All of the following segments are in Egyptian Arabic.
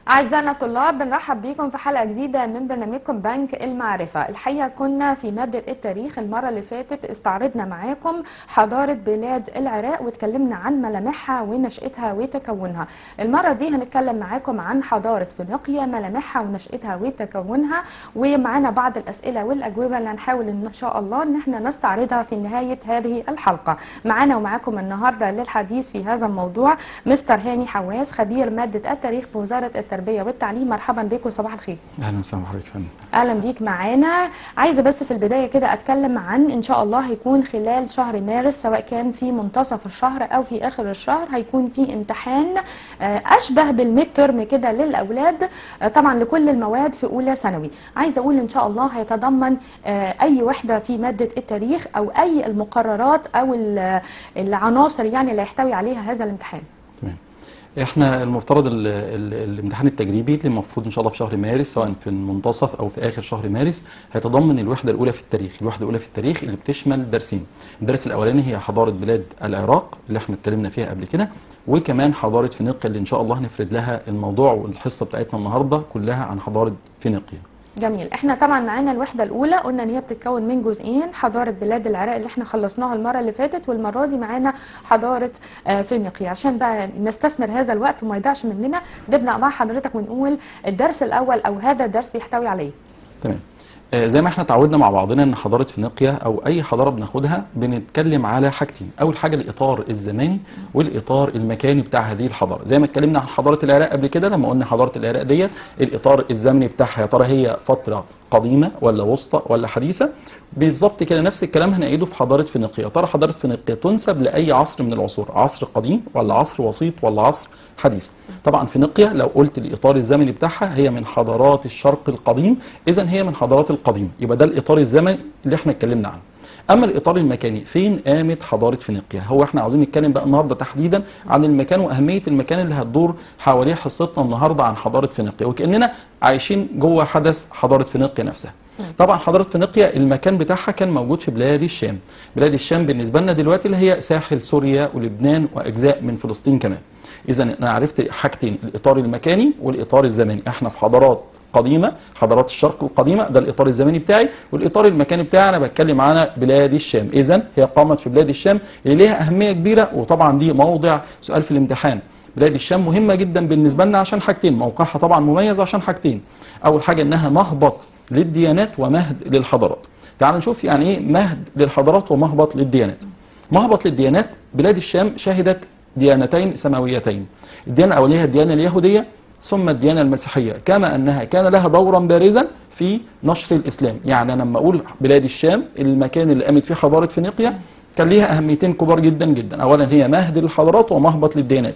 أعزائنا الطلاب بنرحب بيكم في حلقة جديدة من برنامجكم بنك المعرفة الحقيقة كنا في مادة التاريخ المرة اللي فاتت استعرضنا معاكم حضارة بلاد العراق واتكلمنا عن ملامحها ونشأتها وتكونها المرة دي هنتكلم معاكم عن حضارة فينيقيا ملامحها ونشأتها وتكونها ومعانا بعض الأسئلة والأجوبة اللي هنحاول إن شاء الله إن احنا نستعرضها في نهاية هذه الحلقة معانا ومعاكم النهاردة للحديث في هذا الموضوع مستر هاني حواس خبير مادة التاريخ بوزارة التربية والتعليم مرحبا بك وصباح الخير اهلا وسهلا بحضرتك يا فندم اهلا بيك معانا عايزه بس في البدايه كده اتكلم عن ان شاء الله هيكون خلال شهر مارس سواء كان في منتصف الشهر او في اخر الشهر هيكون في امتحان آه، اشبه بالميد ترم كده للاولاد آه، طبعا لكل المواد في اولى ثانوي عايزه اقول ان شاء الله هيتضمن آه، اي وحده في ماده التاريخ او اي المقررات او ال- العناصر يعني اللي يحتوي عليها هذا الامتحان تمام احنا المفترض ال ال الامتحان التجريبي اللي المفروض ان شاء الله في شهر مارس سواء في المنتصف او في اخر شهر مارس هيتضمن الوحده الاولى في التاريخ الوحده الاولى في التاريخ اللي بتشمل درسين الدرس الاولاني هي حضاره بلاد العراق اللي احنا اتكلمنا فيها قبل كده وكمان حضاره فينيقيا اللي ان شاء الله هنفرد لها الموضوع والحصه بتاعتنا النهارده كلها عن حضاره فينيقيا جميل احنا طبعا معانا الوحده الاولى قلنا ان هي بتتكون من جزئين حضاره بلاد العراق اللي احنا خلصناها المره اللي فاتت والمره دي معانا حضاره آه، فينيقيا عشان بقى نستثمر هذا الوقت وما يضيعش مننا نبدا مع حضرتك ونقول الدرس الاول او هذا الدرس بيحتوي على ايه تمام آه، زي ما احنا اتعودنا مع بعضنا ان حضاره فينيقيا او اي حضاره بناخدها بنتكلم على حاجتين اول حاجه الاطار الزماني والاطار المكاني بتاع هذه الحضاره زي ما اتكلمنا عن حضاره العراق قبل كده لما قلنا حضاره العراق ديت الاطار الزمني بتاعها يا ترى هي فتره قديمه ولا وسطى ولا حديثه بالظبط كده نفس الكلام هنعيده في حضاره فينيقيا يا ترى حضاره فينيقيا تنسب لاي عصر من العصور عصر قديم ولا عصر وسيط ولا عصر حديث طبعا فينيقيا لو قلت الاطار الزمني بتاعها هي من حضارات الشرق القديم اذا هي من حضارات القديم يبقى ده الاطار الزمني اللي احنا اتكلمنا عنه اما الاطار المكاني فين قامت حضاره فينيقيا هو احنا عاوزين نتكلم بقى النهارده تحديدا عن المكان واهميه المكان اللي هتدور حواليه حصتنا النهارده عن حضاره فينيقيا وكاننا عايشين جوه حدث حضاره فينيقيا نفسها طبعا حضاره فينيقيا المكان بتاعها كان موجود في بلاد الشام بلاد الشام بالنسبه لنا دلوقتي اللي هي ساحل سوريا ولبنان واجزاء من فلسطين كمان اذا انا عرفت حاجتين الاطار المكاني والاطار الزمني احنا في حضارات قديمه حضارات الشرق القديمه ده الاطار الزمني بتاعي والاطار المكاني بتاعي انا بتكلم على بلاد الشام اذا هي قامت في بلاد الشام اللي ليها اهميه كبيره وطبعا دي موضع سؤال في الامتحان بلاد الشام مهمه جدا بالنسبه لنا عشان حاجتين موقعها طبعا مميز عشان حاجتين اول حاجه انها مهبط للديانات ومهد للحضارات تعال نشوف يعني ايه مهد للحضارات ومهبط للديانات مهبط للديانات بلاد الشام شهدت ديانتين سماويتين الديانه الاوليه الديانه اليهوديه ثم الديانه المسيحيه كما انها كان لها دورا بارزا في نشر الاسلام يعني أنا لما اقول بلاد الشام المكان اللي قامت فيه حضاره فينيقيا كان ليها اهميتين كبار جدا جدا اولا هي مهد للحضارات ومهبط للديانات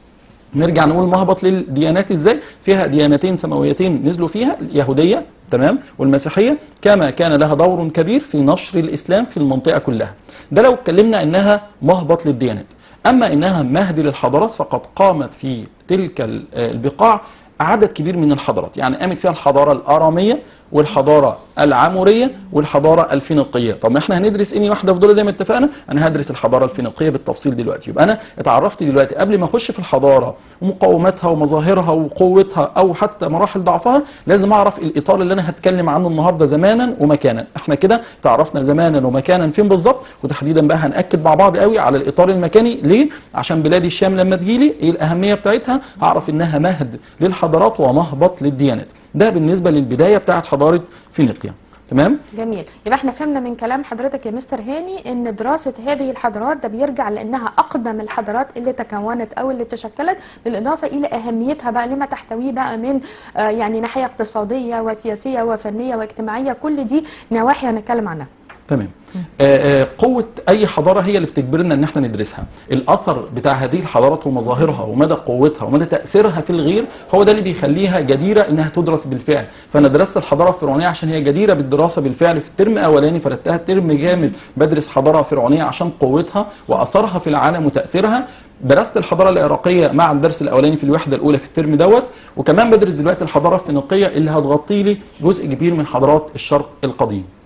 نرجع نقول مهبط للديانات ازاي فيها ديانتين سماويتين نزلوا فيها اليهوديه تمام والمسيحيه كما كان لها دور كبير في نشر الاسلام في المنطقه كلها ده لو اتكلمنا انها مهبط للديانات اما انها مهد للحضارات فقد قامت في تلك ال- البقاع عدد كبير من الحضارات يعني قامت فيها الحضاره الاراميه والحضاره العاموريه والحضاره الفينيقيه طب ما احنا هندرس اني واحده في دول زي ما اتفقنا انا هدرس الحضاره الفينيقيه بالتفصيل دلوقتي يبقى انا اتعرفت دلوقتي قبل ما اخش في الحضاره ومقوماتها ومظاهرها وقوتها او حتى مراحل ضعفها لازم اعرف الاطار اللي انا هتكلم عنه النهارده زمانا ومكانا احنا كده تعرفنا زمانا ومكانا فين بالظبط وتحديدا بقى هناكد مع بعض قوي على الاطار المكاني ليه عشان بلاد الشام لما تجيلي ايه الاهميه بتاعتها اعرف انها مهد للحضارات ومهبط للديانات ده بالنسبه للبدايه بتاعت حضاره فينيقيا تمام جميل يبقى احنا فهمنا من كلام حضرتك يا مستر هاني ان دراسة هذه الحضارات ده بيرجع لانها اقدم الحضارات اللي تكونت او اللي تشكلت بالاضافة الى اهميتها بقى لما تحتويه بقى من آه، يعني ناحية اقتصادية وسياسية وفنية واجتماعية كل دي نواحي هنتكلم عنها تمام آه، آه، قوة أي حضارة هي اللي بتجبرنا إن احنا ندرسها الأثر بتاع هذه الحضارات ومظاهرها ومدى قوتها ومدى تأثيرها في الغير هو ده اللي بيخليها جديرة إنها تدرس بالفعل فأنا درست الحضارة الفرعونية عشان هي جديرة بالدراسة بالفعل في الترم الأولاني فردتها ترم جامد بدرس حضارة فرعونية عشان قوتها وأثرها في العالم وتأثيرها درست الحضاره العراقيه مع الدرس الاولاني في الوحده الاولى في الترم دوت وكمان بدرس دلوقتي الحضاره الفينيقيه اللي هتغطي لي جزء كبير من حضارات الشرق القديم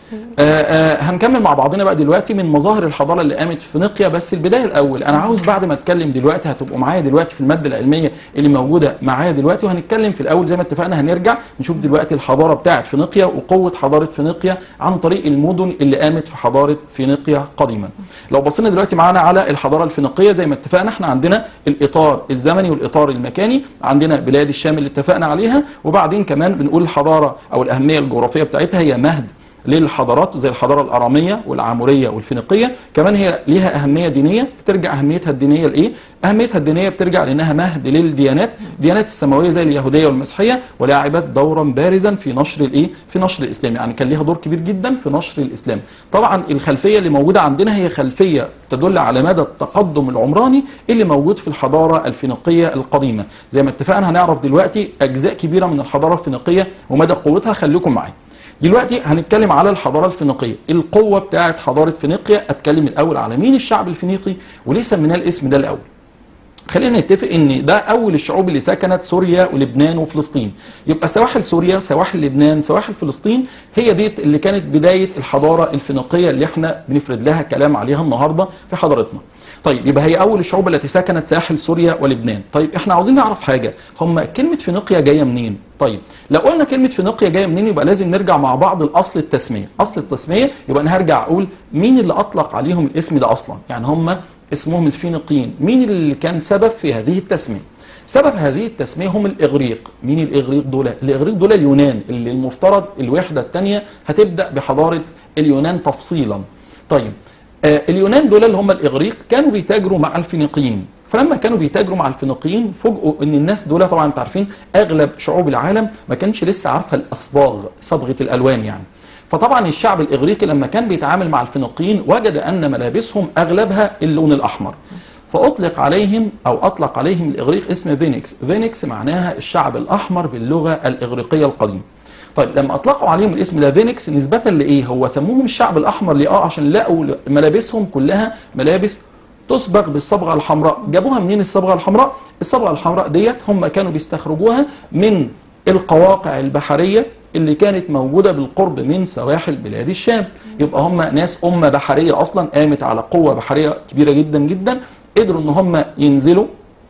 آه آه هنكمل مع بعضنا بقى دلوقتي من مظاهر الحضاره اللي قامت في فينيقيا بس البدايه الاول انا عاوز بعد ما اتكلم دلوقتي هتبقوا معايا دلوقتي في الماده العلميه اللي موجوده معايا دلوقتي وهنتكلم في الاول زي ما اتفقنا هنرجع نشوف دلوقتي الحضاره بتاعه فينيقيا وقوه حضاره فينيقيا عن طريق المدن اللي قامت في حضاره فينيقيا قديما لو بصينا دلوقتي معانا على الحضاره الفينيقيه زي ما اتفقنا احنا عندنا الاطار الزمني والاطار المكاني عندنا بلاد الشام اللي اتفقنا عليها وبعدين كمان بنقول الحضاره او الاهميه الجغرافيه بتاعتها هي مهد للحضارات زي الحضاره الاراميه والعاموريه والفينيقيه كمان هي ليها اهميه دينيه بترجع اهميتها الدينيه لايه اهميتها الدينيه بترجع لانها مهد للديانات الديانات السماويه زي اليهوديه والمسيحيه ولعبت دورا بارزا في نشر الايه في نشر الاسلام يعني كان ليها دور كبير جدا في نشر الاسلام طبعا الخلفيه اللي موجوده عندنا هي خلفيه تدل على مدى التقدم العمراني اللي موجود في الحضاره الفينيقيه القديمه زي ما اتفقنا هنعرف دلوقتي اجزاء كبيره من الحضاره الفينيقيه ومدى قوتها خليكم معايا دلوقتي هنتكلم على الحضاره الفينيقيه القوه بتاعه حضاره فينيقيا اتكلم الاول على مين الشعب الفينيقي وليه سميناه الاسم ده الاول خلينا نتفق ان ده اول الشعوب اللي سكنت سوريا ولبنان وفلسطين يبقى سواحل سوريا سواحل لبنان سواحل فلسطين هي دي اللي كانت بدايه الحضاره الفينيقيه اللي احنا بنفرد لها كلام عليها النهارده في حضارتنا طيب يبقى هي اول الشعوب التي سكنت ساحل سوريا ولبنان طيب احنا عاوزين نعرف حاجه هم كلمه فينيقيا جايه منين طيب لو قلنا كلمه فينيقيا جايه منين يبقى لازم نرجع مع بعض لاصل التسميه اصل التسميه يبقى انا هرجع اقول مين اللي اطلق عليهم الاسم ده اصلا يعني هم اسمهم الفينيقيين مين اللي كان سبب في هذه التسميه سبب هذه التسميه هم الاغريق مين الاغريق دول الاغريق دول اليونان اللي المفترض الوحده الثانيه هتبدا بحضاره اليونان تفصيلا طيب آه اليونان دول اللي هم الاغريق كانوا بيتاجروا مع الفينيقيين فلما كانوا بيتاجروا مع الفينيقيين فوجئوا ان الناس دول طبعا انتوا عارفين اغلب شعوب العالم ما كانش لسه عارفه الاصباغ صبغه الالوان يعني فطبعا الشعب الاغريقي لما كان بيتعامل مع الفينيقيين وجد ان ملابسهم اغلبها اللون الاحمر فاطلق عليهم او اطلق عليهم الاغريق اسم فينيكس فينيكس معناها الشعب الاحمر باللغه الاغريقيه القديمه طيب لما اطلقوا عليهم الاسم ده فينيكس نسبه لايه هو سموهم الشعب الاحمر ليه اه عشان لقوا ملابسهم كلها ملابس تصبغ بالصبغه الحمراء جابوها منين الصبغه الحمراء الصبغه الحمراء ديت هم كانوا بيستخرجوها من القواقع البحريه اللي كانت موجوده بالقرب من سواحل بلاد الشام يبقى هم ناس امه بحريه اصلا قامت على قوه بحريه كبيره جدا جدا قدروا ان هم ينزلوا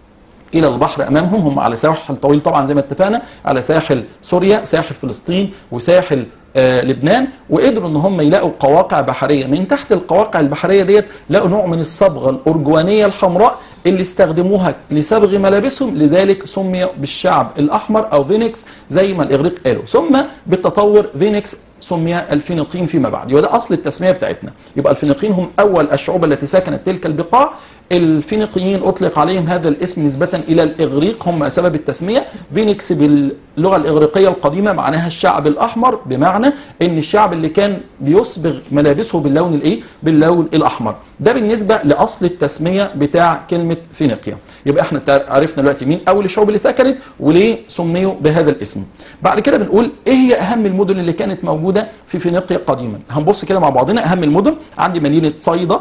الى البحر امامهم هم على ساحل طويل طبعا زي ما اتفقنا على ساحل سوريا ساحل فلسطين وساحل آه لبنان وقدروا ان هم يلاقوا قواقع بحريه من تحت القواقع البحريه ديت لقوا نوع من الصبغه الارجوانيه الحمراء اللي استخدموها لصبغ ملابسهم لذلك سمي بالشعب الاحمر او فينيكس زي ما الاغريق قالوا ثم بالتطور فينيكس سمي الفينيقيين فيما بعد وده اصل التسميه بتاعتنا يبقى الفينيقيين هم اول الشعوب التي سكنت تلك البقاع الفينيقيين اطلق عليهم هذا الاسم نسبه الى الاغريق هم سبب التسميه فينيكس باللغه الاغريقيه القديمه معناها الشعب الاحمر بمعنى ان الشعب اللي كان بيصبغ ملابسه باللون الايه باللون الاحمر ده بالنسبه لاصل التسميه بتاع كلمه فينيقيا يبقى احنا عرفنا دلوقتي مين اول الشعوب اللي سكنت وليه سميوا بهذا الاسم بعد كده بنقول ايه هي اهم المدن اللي كانت موجوده في فينيقيا قديما هنبص كده مع بعضنا اهم المدن عندي مدينه صيدا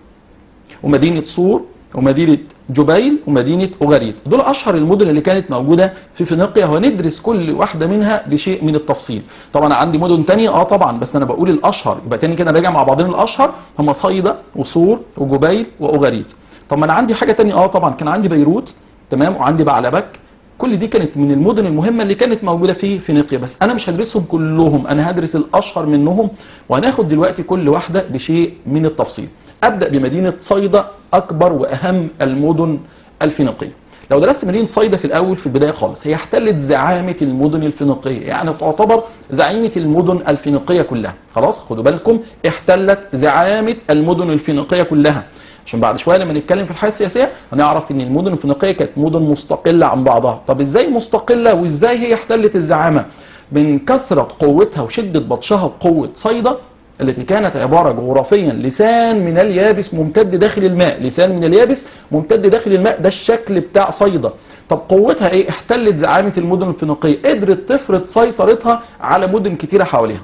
ومدينه صور ومدينه جبيل ومدينه اوغاريد دول اشهر المدن اللي كانت موجوده في فينيقيا وندرس كل واحده منها بشيء من التفصيل طبعا عندي مدن تانية اه طبعا بس انا بقول الاشهر يبقى تاني كده راجع مع بعضنا الاشهر هم صيدا وصور وجبيل واوغاريد طب ما انا عندي حاجه تانية اه طبعا كان عندي بيروت تمام وعندي بعلبك كل دي كانت من المدن المهمه اللي كانت موجوده في فينيقيا بس انا مش هدرسهم كلهم انا هدرس الاشهر منهم وهناخد دلوقتي كل واحده بشيء من التفصيل ابدا بمدينه صيدا اكبر واهم المدن الفينيقيه لو درست مدينه صيدا في الاول في البدايه خالص هي احتلت زعامه المدن الفينيقيه يعني تعتبر زعيمه المدن الفينيقيه كلها خلاص خدوا بالكم احتلت زعامه المدن الفينيقيه كلها عشان بعد شويه لما نتكلم في الحياه السياسيه هنعرف ان المدن الفينيقيه كانت مدن مستقله عن بعضها طب ازاي مستقله وازاي هي احتلت الزعامه من كثره قوتها وشده بطشها بقوه صيدا التي كانت عبارة جغرافيا لسان من اليابس ممتد داخل الماء لسان من اليابس ممتد داخل الماء ده الشكل بتاع صيدا طب قوتها ايه احتلت زعامة المدن الفينيقية قدرت تفرض سيطرتها على مدن كتيرة حواليها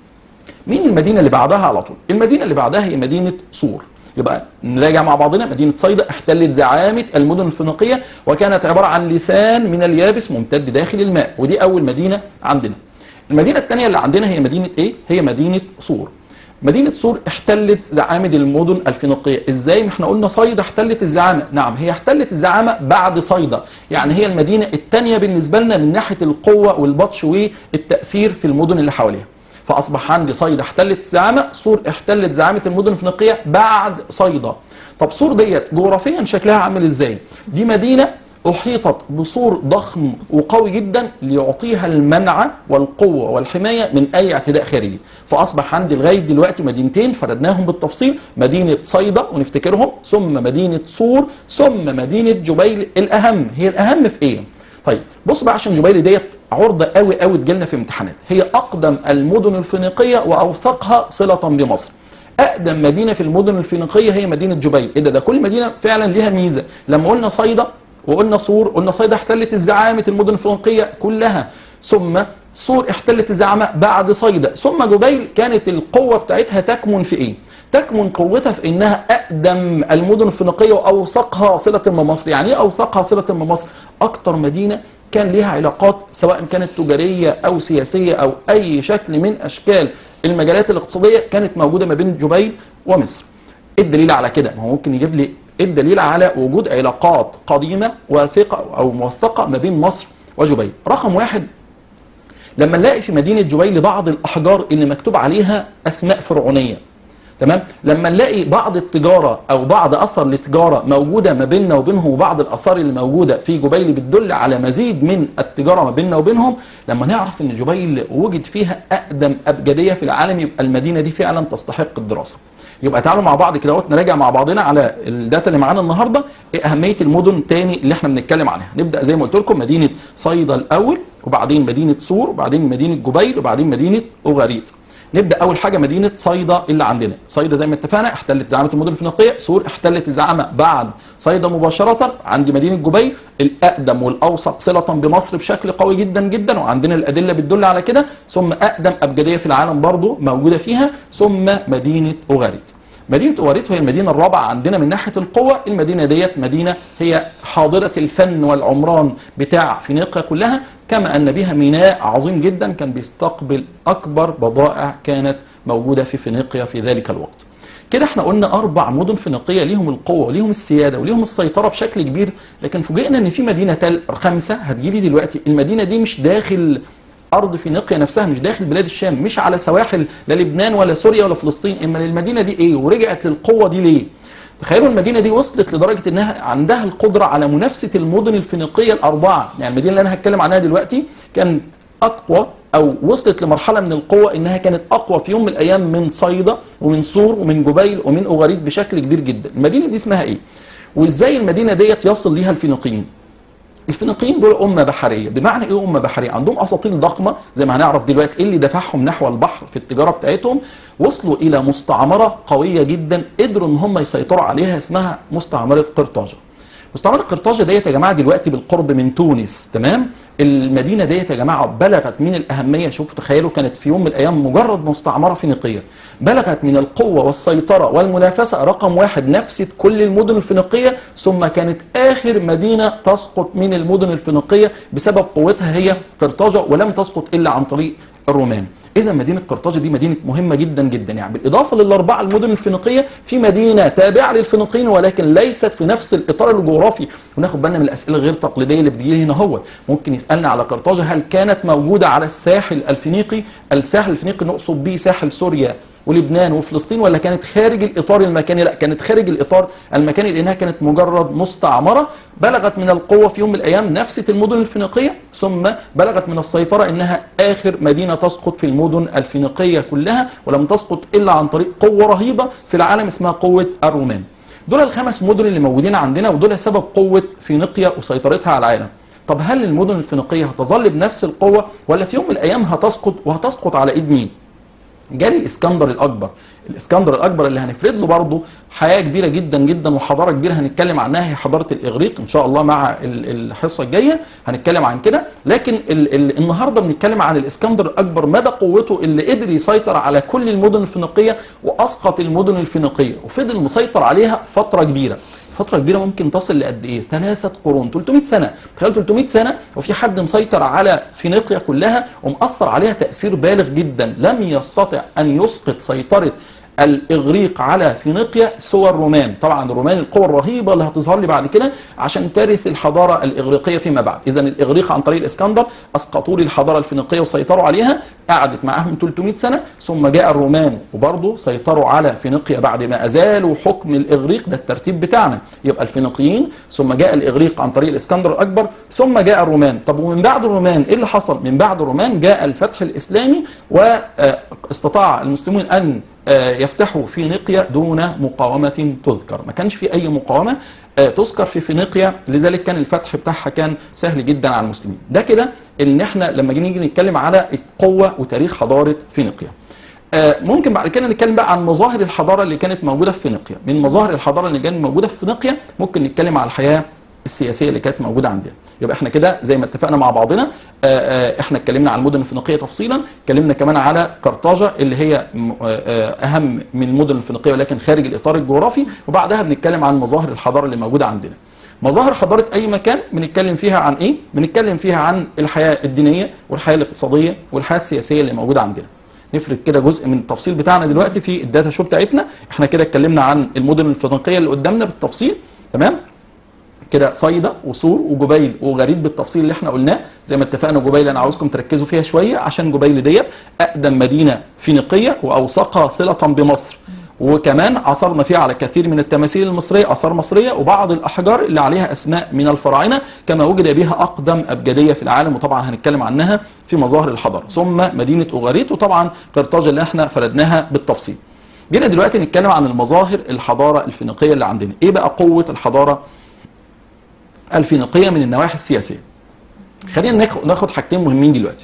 مين المدينة اللي بعدها على طول المدينة اللي بعدها هي مدينة صور يبقى نراجع مع بعضنا مدينة صيدا احتلت زعامة المدن الفينيقية وكانت عبارة عن لسان من اليابس ممتد داخل الماء ودي أول مدينة عندنا المدينة الثانية اللي عندنا هي مدينة إيه؟ هي مدينة صور مدينة سور احتلت زعامة المدن الفينيقية ازاي ما احنا قلنا صيدا احتلت الزعامة نعم هي احتلت الزعامة بعد صيدا يعني هي المدينة الثانية بالنسبة لنا من ناحية القوة والبطش والتأثير في المدن اللي حواليها فاصبح عندي صيدا احتلت الزعامة سور احتلت زعامة المدن الفينيقية بعد صيدا طب سور ديت جغرافيا شكلها عامل ازاي دي مدينة أحيطت بسور ضخم وقوي جدا ليعطيها المنع والقوة والحماية من أي اعتداء خارجي فأصبح عندي لغاية دلوقتي مدينتين فردناهم بالتفصيل مدينة صيدا ونفتكرهم ثم مدينة سور ثم مدينة جبيل الأهم هي الأهم في إيه؟ طيب بص بقى عشان جبيل ديت عرضة قوي قوي تجيلنا في امتحانات هي أقدم المدن الفينيقية وأوثقها صلة بمصر اقدم مدينه في المدن الفينيقيه هي مدينه جبيل ايه ده ده كل مدينه فعلا ليها ميزه لما قلنا صيدا وقلنا صور قلنا صيدا احتلت الزعامه المدن الفينيقيه كلها ثم صور احتلت الزعامه بعد صيدا ثم جبيل كانت القوه بتاعتها تكمن في ايه تكمن قوتها في انها اقدم المدن الفينيقيه واوثقها صله بمصر يعني ايه اوثقها صله بمصر اكتر مدينه كان ليها علاقات سواء كانت تجاريه او سياسيه او اي شكل من اشكال المجالات الاقتصاديه كانت موجوده ما بين جبيل ومصر. ايه الدليل على كده؟ ما هو ممكن يجيب لي ايه الدليل على وجود علاقات قديمه واثقه او موثقه ما بين مصر وجبيل. رقم واحد لما نلاقي في مدينه جبيل بعض الاحجار اللي مكتوب عليها اسماء فرعونيه. تمام لما نلاقي بعض التجاره او بعض اثر للتجاره موجوده ما بيننا وبينهم وبعض الاثار اللي موجوده في جبيل بتدل على مزيد من التجاره ما بيننا وبينهم لما نعرف ان جبيل وجد فيها اقدم ابجديه في العالم يبقى المدينه دي فعلا تستحق الدراسه يبقى تعالوا مع بعض كده نراجع مع بعضنا على الداتا اللي معانا النهارده ايه اهميه المدن تاني اللي احنا بنتكلم عنها نبدا زي ما قلت لكم مدينه صيدا الاول وبعدين مدينه سور وبعدين مدينه جبيل وبعدين مدينه اوغاريت نبدا اول حاجه مدينه صيدا اللي عندنا صيدا زي ما اتفقنا احتلت زعامه المدن الفينيقيه سور احتلت الزعامه بعد صيدا مباشره عندي مدينه جبيل الاقدم والاوثق صله بمصر بشكل قوي جدا جدا وعندنا الادله بتدل على كده ثم اقدم ابجديه في العالم برضو موجوده فيها ثم مدينه اوغاريت مدينة أواريت وهي المدينة الرابعة عندنا من ناحية القوة المدينة ديت مدينة هي حاضرة الفن والعمران بتاع فينيقيا كلها كما أن بها ميناء عظيم جدا كان بيستقبل أكبر بضائع كانت موجودة في فينيقيا في ذلك الوقت كده احنا قلنا اربع مدن فينيقيه ليهم القوه وليهم السياده وليهم السيطره بشكل كبير لكن فوجئنا ان في مدينه تل خمسه هتجيلي دلوقتي المدينه دي مش داخل ارض فينيقيا نفسها مش داخل بلاد الشام مش على سواحل لا لبنان ولا سوريا ولا فلسطين اما المدينه دي ايه ورجعت للقوه دي ليه تخيلوا المدينه دي وصلت لدرجه انها عندها القدره على منافسه المدن الفينيقيه الاربعه يعني المدينه اللي انا هتكلم عنها دلوقتي كانت اقوى او وصلت لمرحله من القوه انها كانت اقوى في يوم من الايام من صيدا ومن سور ومن جبيل ومن اوغاريت بشكل كبير جدا المدينه دي اسمها ايه وازاي المدينه ديت يصل ليها الفينيقيين الفينيقيين دول أمة بحرية بمعنى إيه أمة بحرية عندهم أساطيل ضخمة زي ما هنعرف دلوقتي إيه اللي دفعهم نحو البحر في التجارة بتاعتهم وصلوا إلى مستعمرة قوية جدا قدروا إن هم يسيطروا عليها اسمها مستعمرة قرطاجة مستعمرة قرطاجة ديت يا جماعة دلوقتي بالقرب من تونس تمام المدينة ديت يا جماعة بلغت من الأهمية شوفوا تخيلوا كانت في يوم من الأيام مجرد مستعمرة فينيقية بلغت من القوة والسيطرة والمنافسة رقم واحد نفست كل المدن الفينيقية ثم كانت آخر مدينة تسقط من المدن الفينيقية بسبب قوتها هي قرطاجة ولم تسقط إلا عن طريق الرومان اذا مدينه قرطاجه دي مدينه مهمه جدا جدا يعني بالاضافه للاربعه المدن الفينيقيه في مدينه تابعه للفينيقيين ولكن ليست في نفس الاطار الجغرافي وناخد بالنا من الاسئله الغير تقليديه اللي بتجي هنا هو ممكن يسالنا على قرطاجه هل كانت موجوده على الساحل الفينيقي الساحل الفينيقي نقصد به ساحل سوريا ولبنان وفلسطين ولا كانت خارج الاطار المكاني لا كانت خارج الاطار المكاني لانها كانت مجرد مستعمره بلغت من القوه في يوم من الايام نفست المدن الفينيقيه ثم بلغت من السيطره انها اخر مدينه تسقط في المدن الفينيقيه كلها ولم تسقط الا عن طريق قوه رهيبه في العالم اسمها قوه الرومان دول الخمس مدن اللي موجودين عندنا ودول سبب قوه فينيقيا وسيطرتها على العالم طب هل المدن الفينيقيه هتظل بنفس القوه ولا في يوم من الايام هتسقط وهتسقط على ايد مين جالي الاسكندر الاكبر الاسكندر الاكبر اللي هنفرد له برضه حياه كبيره جدا جدا وحضاره كبيره هنتكلم عنها هي حضاره الاغريق ان شاء الله مع الحصه الجايه هنتكلم عن كده لكن ال ال النهارده بنتكلم عن الاسكندر الاكبر مدى قوته اللي قدر يسيطر على كل المدن الفينيقيه واسقط المدن الفينيقيه وفضل مسيطر عليها فتره كبيره فتره كبيره ممكن تصل لقد ايه ثلاثه قرون 300 سنه تخيل 300 سنه وفي حد مسيطر على فينيقيا كلها ومأثر عليها تأثير بالغ جدا لم يستطع أن يسقط سيطرة الإغريق على فينيقيا سوى الرومان طبعا الرومان القوة الرهيبة اللي هتظهر لي بعد كده عشان ترث الحضارة الإغريقية فيما بعد إذا الإغريق عن طريق الإسكندر أسقطوا لي الحضارة الفينيقية وسيطروا عليها قعدت معاهم 300 سنة ثم جاء الرومان وبرضه سيطروا على فينيقيا بعد ما أزالوا حكم الإغريق ده الترتيب بتاعنا يبقى الفينيقيين ثم جاء الإغريق عن طريق الإسكندر الأكبر ثم جاء الرومان طب ومن بعد الرومان إيه اللي حصل من بعد الرومان جاء الفتح الإسلامي واستطاع المسلمون أن يفتحوا فينيقيا دون مقاومة تذكر ما كانش في أي مقاومة تذكر في فينيقيا لذلك كان الفتح بتاعها كان سهل جدا على المسلمين ده كده ان احنا لما نيجي نتكلم على القوة وتاريخ حضارة فينيقيا ممكن بعد كده نتكلم بقى عن مظاهر الحضارة اللي كانت موجودة في فينيقيا من مظاهر الحضارة اللي كانت موجودة في فينيقيا ممكن نتكلم على الحياة السياسيه اللي كانت موجوده عندنا يبقى احنا كده زي ما اتفقنا مع بعضنا آآ آآ احنا اتكلمنا عن المدن الفينيقيه تفصيلا اتكلمنا كمان على قرطاجه اللي هي اهم من المدن الفينيقيه ولكن خارج الاطار الجغرافي وبعدها بنتكلم عن مظاهر الحضاره اللي موجوده عندنا مظاهر حضاره اي مكان بنتكلم فيها عن ايه بنتكلم فيها عن الحياه الدينيه والحياه الاقتصاديه والحياه السياسيه اللي موجوده عندنا نفرد كده جزء من التفصيل بتاعنا دلوقتي في الداتا شو بتاعتنا احنا كده اتكلمنا عن المدن الفينيقيه اللي قدامنا بالتفصيل تمام كده صيدا وسور وجبيل وغريب بالتفصيل اللي احنا قلناه زي ما اتفقنا جبيل انا عاوزكم تركزوا فيها شويه عشان جبيل ديت اقدم مدينه فينيقيه واوثقها صله بمصر وكمان عثرنا فيها على كثير من التماثيل المصريه اثار مصريه وبعض الاحجار اللي عليها اسماء من الفراعنه كما وجد بها اقدم ابجديه في العالم وطبعا هنتكلم عنها في مظاهر الحضاره ثم مدينه اوغاريت وطبعا قرطاج اللي احنا فردناها بالتفصيل جينا دلوقتي نتكلم عن المظاهر الحضاره الفينيقيه اللي عندنا ايه بقى قوه الحضاره الفينيقيه من النواحي السياسيه خلينا ناخد حاجتين مهمين دلوقتي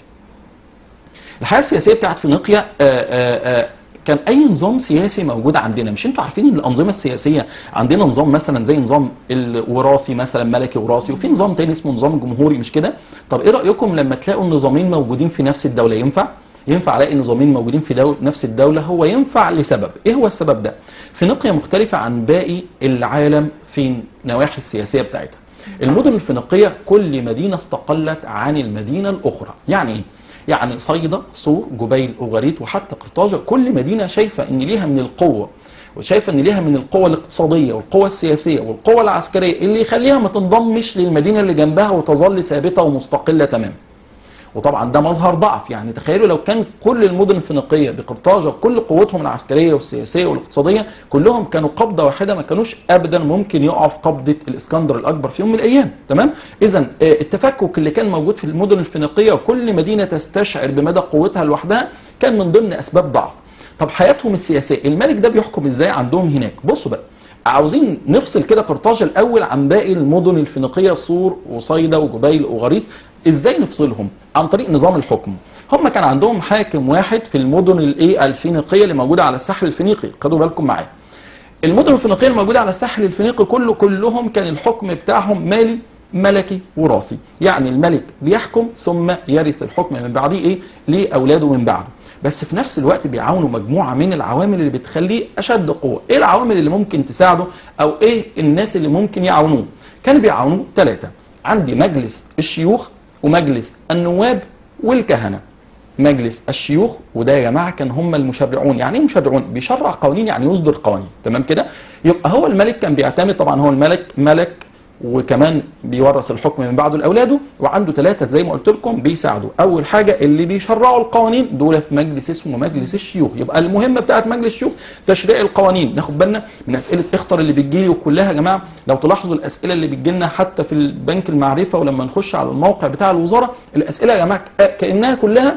الحياه السياسيه بتاعت فينيقيا آآ آآ كان اي نظام سياسي موجود عندنا مش انتوا عارفين ان الانظمه السياسيه عندنا نظام مثلا زي نظام الوراثي مثلا ملكي وراثي وفي نظام تاني اسمه نظام جمهوري مش كده طب ايه رايكم لما تلاقوا النظامين موجودين في نفس الدوله ينفع ينفع الاقي نظامين موجودين في دول نفس الدوله هو ينفع لسبب ايه هو السبب ده فينيقيا مختلفه عن باقي العالم في النواحي السياسيه بتاعتها المدن الفينيقيه كل مدينه استقلت عن المدينه الاخرى يعني ايه يعني صيدا صور جبيل اوغاريت وحتى قرطاجه كل مدينه شايفه ان ليها من القوه وشايفه ان ليها من القوه الاقتصاديه والقوه السياسيه والقوه العسكريه اللي يخليها ما تنضمش للمدينه اللي جنبها وتظل ثابته ومستقله تماما وطبعا ده مظهر ضعف يعني تخيلوا لو كان كل المدن الفينيقيه بقرطاجه بكل قوتهم العسكريه والسياسيه والاقتصاديه كلهم كانوا قبضه واحده ما كانوش ابدا ممكن يقعوا في قبضه الاسكندر الاكبر في يوم من الايام تمام اذا التفكك اللي كان موجود في المدن الفينيقيه وكل مدينه تستشعر بمدى قوتها لوحدها كان من ضمن اسباب ضعف طب حياتهم السياسيه الملك ده بيحكم ازاي عندهم هناك بصوا بقى عاوزين نفصل كده قرطاج الاول عن باقي المدن الفينيقيه صور وصيدا وجبيل وغريط ازاي نفصلهم عن طريق نظام الحكم هم كان عندهم حاكم واحد في المدن الايه الفينيقيه اللي موجوده على الساحل الفينيقي خدوا بالكم معايا المدن الفينيقيه اللي موجوده على الساحل الفينيقي كله كلهم كان الحكم بتاعهم مالي ملكي وراثي يعني الملك بيحكم ثم يرث الحكم من بعده ايه لاولاده من بعده بس في نفس الوقت بيعاونوا مجموعه من العوامل اللي بتخليه اشد قوه ايه العوامل اللي ممكن تساعده او ايه الناس اللي ممكن يعاونوه كانوا بيعاونوه ثلاثه عندي مجلس الشيوخ ومجلس النواب والكهنه مجلس الشيوخ وده يا جماعه كان هم المشرعون يعني ايه مشرعون بيشرع قوانين يعني يصدر قوانين تمام كده يبقى هو الملك كان بيعتمد طبعا هو الملك ملك وكمان بيورث الحكم من بعده لاولاده وعنده ثلاثه زي ما قلت لكم بيساعدوا اول حاجه اللي بيشرعوا القوانين دول في مجلس اسمه مجلس الشيوخ يبقى المهمه بتاعه مجلس الشيوخ تشريع القوانين ناخد بالنا من اسئله اختر اللي بتجي لي وكلها يا جماعه لو تلاحظوا الاسئله اللي بتجي لنا حتى في البنك المعرفه ولما نخش على الموقع بتاع الوزاره الاسئله يا جماعه كانها كلها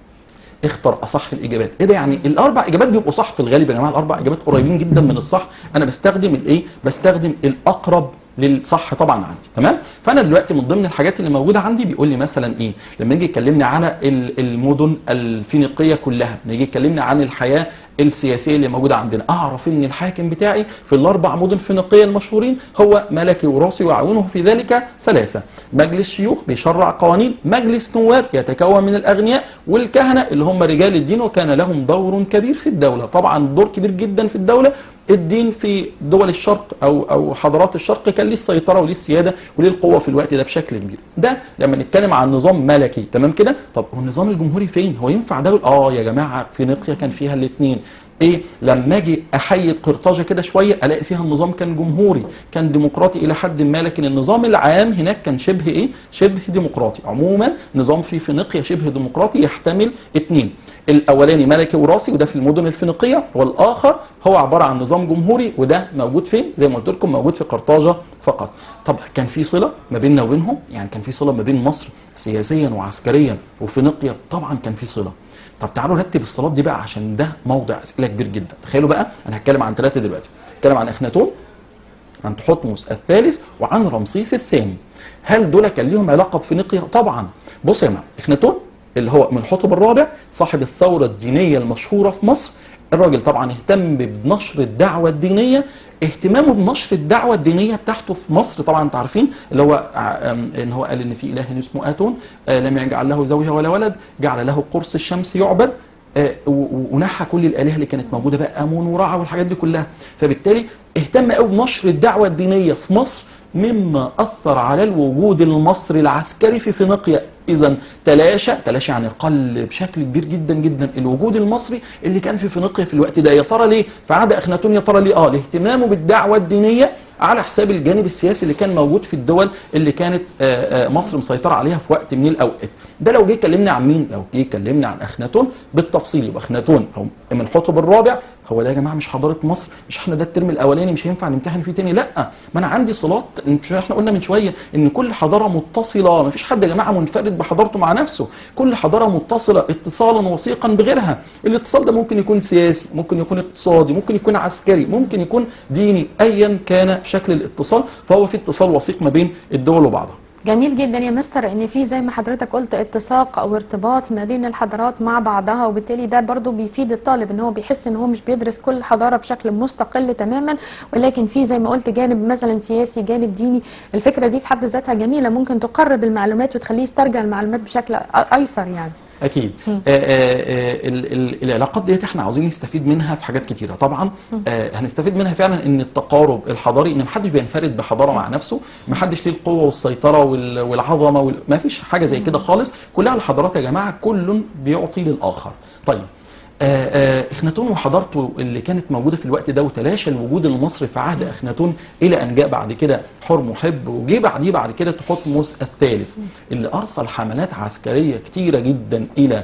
اختر اصح الاجابات ايه ده يعني الاربع اجابات بيبقوا صح في الغالب يا جماعه الاربع اجابات قريبين جدا من الصح انا بستخدم الايه بستخدم الاقرب للصح طبعا عندي تمام فانا دلوقتي من ضمن الحاجات اللي موجوده عندي بيقول لي مثلا ايه لما يجي يكلمني على المدن الفينيقيه كلها لما يجي يكلمني عن الحياه السياسيه اللي موجوده عندنا اعرف ان الحاكم بتاعي في الاربع مدن فينيقيه المشهورين هو ملكي وراثي ويعاونه في ذلك ثلاثه مجلس شيوخ بيشرع قوانين مجلس نواب يتكون من الاغنياء والكهنه اللي هم رجال الدين وكان لهم دور كبير في الدوله طبعا دور كبير جدا في الدوله الدين في دول الشرق او او حضارات الشرق كان ليه السيطره وليه السياده وليه القوه في الوقت ده بشكل كبير ده لما نتكلم عن نظام ملكي تمام كده طب هو النظام الجمهوري فين هو ينفع دوله اه يا جماعه فينيقيا كان فيها الاثنين ايه لما اجي احيد قرطاجه كده شويه الاقي فيها النظام كان جمهوري كان ديمقراطي الى حد ما لكن النظام العام هناك كان شبه ايه شبه ديمقراطي عموما نظام في فينيقيا شبه ديمقراطي يحتمل اثنين الاولاني ملكي وراثي وده في المدن الفينيقيه والاخر هو عباره عن نظام جمهوري وده موجود فين زي ما قلت لكم موجود في قرطاجه فقط طب كان في صله ما بيننا وبينهم يعني كان في صله ما بين مصر سياسيا وعسكريا وفينيقيا طبعا كان في صله طب تعالوا نرتب الصلاه دي بقى عشان ده موضع اسئله كبير جدا تخيلوا بقى انا هتكلم عن ثلاثه دلوقتي هتكلم عن اخناتون عن تحتمس الثالث وعن رمسيس الثاني هل دول كان ليهم علاقه بفينيقيا طبعا بص يا جماعه اخناتون اللي هو من حطب الرابع صاحب الثوره الدينيه المشهوره في مصر الراجل طبعا اهتم بنشر الدعوه الدينيه اهتمامه بنشر الدعوه الدينيه بتاعته في مصر طبعا انتوا عارفين اللي هو ان هو قال ان في اله اسمه اتون لم يجعل له زوجه ولا ولد جعل له قرص الشمس يعبد ونحى كل الالهه اللي كانت موجوده بقى امون ورعى والحاجات دي كلها فبالتالي اهتم قوي بنشر الدعوه الدينيه في مصر مما اثر على الوجود المصري العسكري في فينيقيا اذا تلاشى تلاشى يعني قل بشكل كبير جدا جدا الوجود المصري اللي كان في فينيقيا في الوقت ده يا ترى ليه فعاد اخناتون يا ترى ليه اه لاهتمامه بالدعوه الدينيه على حساب الجانب السياسي اللي كان موجود في الدول اللي كانت مصر مسيطره عليها في وقت من الاوقات ده لو جه كلمنا عن مين لو جه كلمنا عن اخناتون بالتفصيل يبقى اخناتون او من حطب الرابع هو ده يا جماعه مش حضاره مصر مش احنا ده الترم الاولاني مش هينفع نمتحن فيه تاني لا ما انا عندي صلات مش احنا قلنا من شويه ان كل حضاره متصله ما فيش حد يا جماعه منفرد بحضارته مع نفسه كل حضاره متصله اتصالا وثيقا بغيرها الاتصال ده ممكن يكون سياسي ممكن يكون اقتصادي ممكن يكون عسكري ممكن يكون ديني ايا كان شكل الاتصال فهو في اتصال وثيق ما بين الدول وبعضها جميل جدا يا مستر ان في زي ما حضرتك قلت اتساق او ارتباط ما بين الحضارات مع بعضها وبالتالي ده برضو بيفيد الطالب ان هو بيحس ان هو مش بيدرس كل حضاره بشكل مستقل تماما ولكن في زي ما قلت جانب مثلا سياسي جانب ديني الفكره دي في حد ذاتها جميله ممكن تقرب المعلومات وتخليه يسترجع المعلومات بشكل ايسر يعني اكيد آه آه آه ال ال العلاقات ديت احنا عاوزين نستفيد منها في حاجات كتيره طبعا آه هنستفيد منها فعلا ان التقارب الحضاري ان محدش بينفرد بحضاره مع نفسه محدش ليه القوه والسيطره وال والعظمه وال ما فيش حاجه زي كده خالص كلها الحضارات يا جماعه كل بيعطي للاخر طيب آه آه اخناتون وحضارته اللي كانت موجوده في الوقت ده وتلاشى الوجود المصري في عهد اخناتون الى ان جاء بعد كده حر محب وجه بعديه بعد كده تحتمس الثالث اللي ارسل حملات عسكريه كتيره جدا الى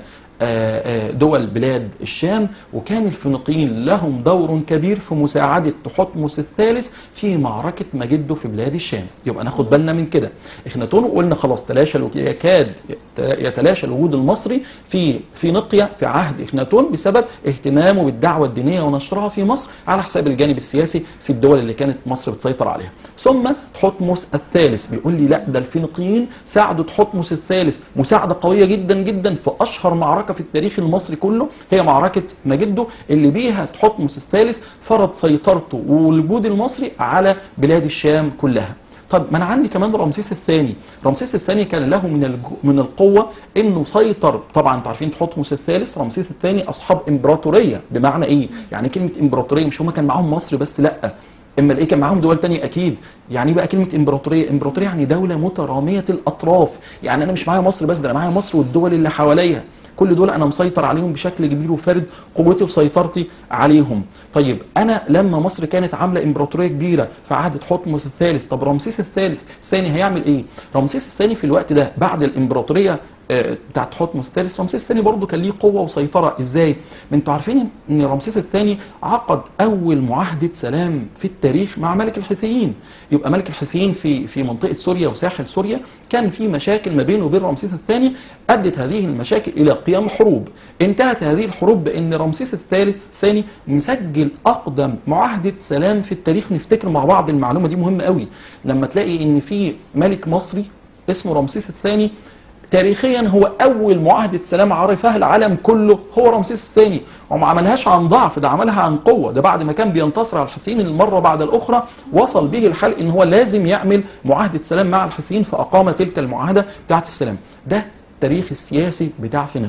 دول بلاد الشام وكان الفينيقيين لهم دور كبير في مساعدة تحتمس الثالث في معركة مجده في بلاد الشام يبقى ناخد بالنا من كده اخناتون قلنا خلاص تلاشى يكاد يتلاشى الوجود المصري في فينيقيا في عهد اخناتون بسبب اهتمامه بالدعوة الدينية ونشرها في مصر على حساب الجانب السياسي في الدول اللي كانت مصر بتسيطر عليها ثم تحتمس الثالث بيقول لي لا ده الفينيقيين ساعدوا تحتمس الثالث مساعدة قوية جدا جدا في أشهر معركة في التاريخ المصري كله هي معركة مجده اللي بيها تحتمس الثالث فرض سيطرته والوجود المصري على بلاد الشام كلها طب ما انا عندي كمان رمسيس الثاني رمسيس الثاني كان له من الج... من القوه انه سيطر طبعا انتوا عارفين تحتمس الثالث رمسيس الثاني اصحاب امبراطوريه بمعنى ايه يعني كلمه امبراطوريه مش هم كان معاهم مصر بس لا اما الايه كان معاهم دول تانية اكيد يعني ايه بقى كلمه امبراطوريه امبراطوريه يعني دوله متراميه الاطراف يعني انا مش معايا مصر بس ده انا معايا مصر والدول اللي حواليها كل دول انا مسيطر عليهم بشكل كبير وفارد قوتي وسيطرتي عليهم طيب انا لما مصر كانت عامله امبراطوريه كبيره في عهد تحتمس الثالث طب رمسيس الثالث الثاني هيعمل ايه رمسيس الثاني في الوقت ده بعد الامبراطوريه بتاعت تحتمس الثالث رمسيس الثاني برضه كان ليه قوه وسيطره ازاي ما انتوا عارفين ان رمسيس الثاني عقد اول معاهده سلام في التاريخ مع ملك الحيثيين يبقى ملك الحيثيين في في منطقه سوريا وساحل سوريا كان في مشاكل ما بينه وبين رمسيس الثاني ادت هذه المشاكل الى قيام حروب انتهت هذه الحروب بان رمسيس الثالث الثاني مسجل اقدم معاهده سلام في التاريخ نفتكر مع بعض المعلومه دي مهمه قوي لما تلاقي ان في ملك مصري اسمه رمسيس الثاني تاريخيا هو اول معاهده سلام عرفها العالم كله هو رمسيس الثاني وما عملهاش عن ضعف ده عملها عن قوه ده بعد ما كان بينتصر على الحسين المره بعد الاخرى وصل به الحال ان هو لازم يعمل معاهده سلام مع الحسين فاقام تلك المعاهده بتاعه السلام ده التاريخ السياسي بتاع فينيقيا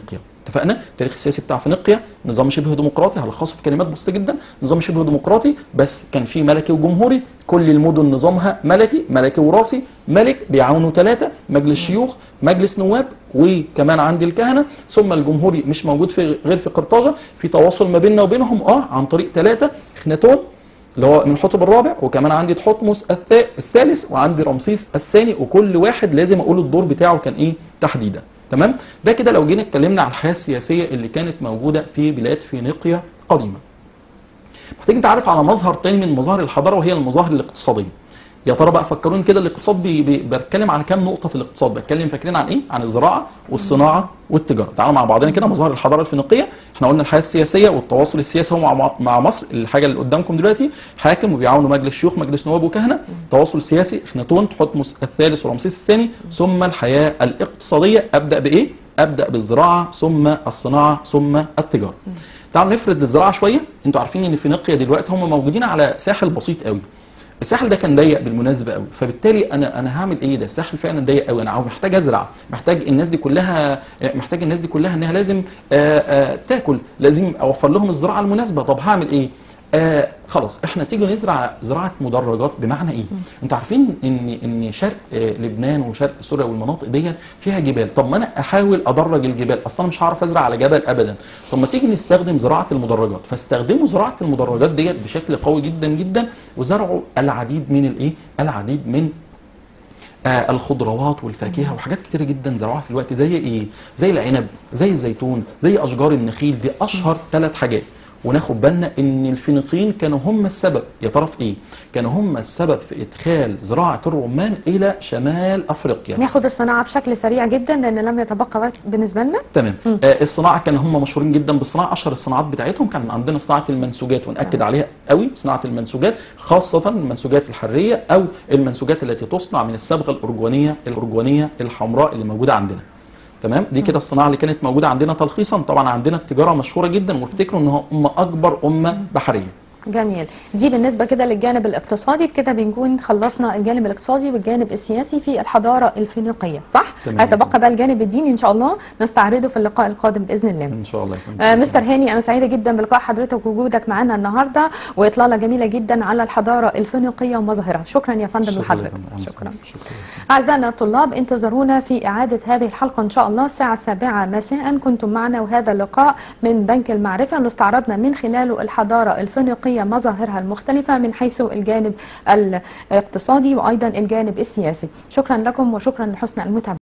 اتفقنا التاريخ السياسي بتاع فينيقيا نظام شبه ديمقراطي هلخصه في كلمات بسيطه جدا نظام شبه ديمقراطي بس كان فيه ملكي وجمهوري كل المدن نظامها ملكي ملكي وراثي ملك بيعاونوا ثلاثه مجلس شيوخ مجلس نواب وكمان عندي الكهنه ثم الجمهوري مش موجود في غير في قرطاجه في تواصل ما بيننا وبينهم اه عن طريق ثلاثه خناتون اللي هو من حتب الرابع وكمان عندي تحتمس الثا- الثالث وعندي رمسيس الثاني وكل واحد لازم اقول الدور بتاعه كان ايه تحديدا تمام ده كده لو جينا اتكلمنا على الحياه السياسيه اللي كانت موجوده في بلاد فينيقيا قديما محتاج نتعرف على مظهر تاني من مظاهر الحضاره وهي المظاهر الاقتصاديه يا ترى بقى فكروني كده الاقتصاد بي بي بتكلم عن كام نقطه في الاقتصاد بتكلم فاكرين عن ايه عن الزراعه والصناعه والتجاره تعالوا مع بعضنا كده مظاهر الحضاره الفينيقيه احنا قلنا الحياه السياسيه والتواصل السياسي هو مع مع مصر الحاجه اللي قدامكم دلوقتي حاكم وبيعاونوا مجلس شيوخ مجلس نواب وكهنه تواصل سياسي اخناتون تحتمس الثالث ورمسيس الثاني ثم الحياه الاقتصاديه ابدا بايه ابدا بالزراعه ثم الصناعه ثم التجاره تعالوا نفرد الزراعه شويه انتوا عارفين ان فينيقيا دلوقتي هم موجودين على ساحل بسيط قوي الساحل ده كان ضيق بالمناسبه قوي فبالتالي انا انا هعمل ايه ده الساحل فعلا ضيق قوي انا عاوز محتاج ازرع محتاج الناس دي كلها محتاج الناس دي كلها انها لازم آآ آآ تاكل لازم اوفر لهم الزراعه المناسبه طب هعمل ايه آه خلاص احنا تيجي نزرع زراعه مدرجات بمعنى ايه؟ انتوا عارفين ان ان شرق آه لبنان وشرق سوريا والمناطق دي فيها جبال، طب ما انا احاول ادرج الجبال، اصلا مش هعرف ازرع على جبل ابدا، طب ما تيجي نستخدم زراعه المدرجات، فاستخدموا زراعه المدرجات ديت بشكل قوي جدا جدا وزرعوا العديد من الايه؟ العديد من آه الخضروات والفاكهه وحاجات كتيره جدا زرعوها في الوقت زي ايه؟ زي العنب، زي الزيتون، زي اشجار النخيل دي اشهر ثلاث حاجات. وناخد بالنا ان الفينيقيين كانوا هم السبب يا ترى في ايه؟ كانوا هم السبب في ادخال زراعه الرمان الى شمال افريقيا. ناخد الصناعه بشكل سريع جدا لان لم يتبقى وقت بالنسبه لنا تمام آه الصناعه كانوا هم مشهورين جدا بالصناعه اشهر الصناعات بتاعتهم كان عندنا صناعه المنسوجات وناكد عليها قوي صناعه المنسوجات خاصه المنسوجات الحريه او المنسوجات التي تصنع من الصبغه الارجوانيه الارجوانيه الحمراء اللي موجوده عندنا. تمام دي كده الصناعه اللي كانت موجوده عندنا تلخيصا طبعا عندنا التجاره مشهوره جدا وافتكروا ان هم اكبر امه بحريه جميل دي بالنسبة كده للجانب الاقتصادي بكده بنكون خلصنا الجانب الاقتصادي والجانب السياسي في الحضارة الفينيقية صح؟ تمام. هيتبقى بقى الجانب الديني ان شاء الله نستعرضه في اللقاء القادم بإذن الله ان شاء الله يكون آه مستر هاني انا سعيده جدا بلقاء حضرتك ووجودك معانا النهارده واطلاله جميله جدا على الحضاره الفينيقيه ومظاهرها شكرا يا فندم شكرا لحضرتك لكم. شكرا شكرا أعزائنا الطلاب انتظرونا في إعادة هذه الحلقة إن شاء الله الساعة السابعة مساء كنتم معنا وهذا اللقاء من بنك المعرفة اللي استعرضنا من خلاله الحضارة الفينيقية مظاهرها المختلفة من حيث الجانب الاقتصادي وأيضا الجانب السياسي شكرا لكم وشكرا لحسن المتابعة